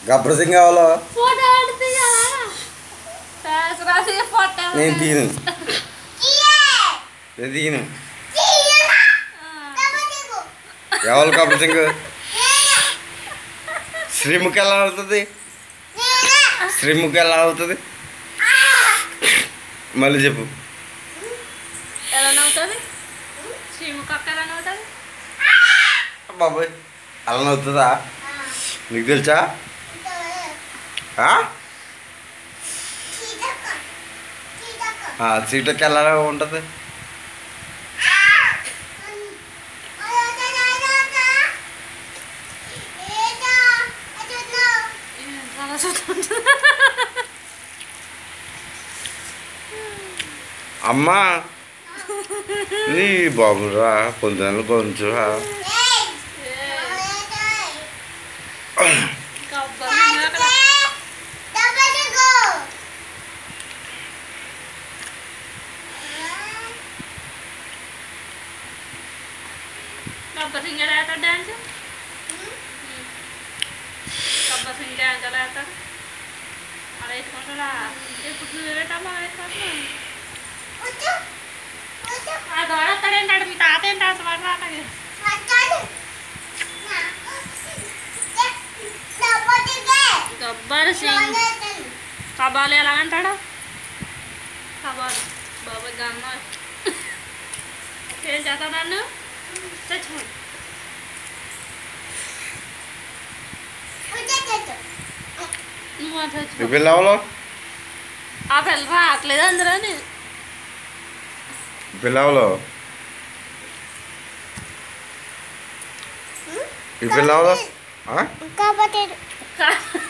గబ్బర్ సింగ్ కావాలో ఫోటో ఆడితే రాసి ఫోటో నేను తీను నేను తీను ఎవరు గబ్బర్ సింగ్ శ్రీముఖి ఎలా అవుతుంది శ్రీముఖి ఎలా అవుతుంది మళ్ళీ చెప్పు ఎలా నవ్వుతుంది శ్రీముఖక్క ఎలా నవ్వుతుంది బాబాయ్ అలా అవుతుందా నీకు తెలుసా ఆ? ఆ, సీటకి ఎలా ఉంటుంది చాలా చూస్తుంది అమ్మా నీ బాబురా పొందాను కొంచెం రా. గబ్బర్ సింగ్ ఎలా ఆడతాడు డాన్స్ గబ్బర్ సింగ్ డాన్స్ ఎలా ఆడతాడు అలా వేసుకుంటాడా ఇప్పుడు నువ్వు పెట్టమ్మా వేసుకుంటున్నావు ఆ దోడతాడేంటాడు మీ తాత ఏంటి అంత మాట్లాడతాడు గబ్బర్ సింగ్ కబాలు ఎలా అంటాడు కబాలు బాబా గమ్మ ఏం చేస్తా నన్ను చచ్చిపోయి నువ్వు అంత నీ చచ్చిపో పిల్ల ఎవరు ఆ పిల్ల రావట్లేదు అందరని పిల్ల ఎవరు ఈ పిల్ల ఎవరు ఆ? కా-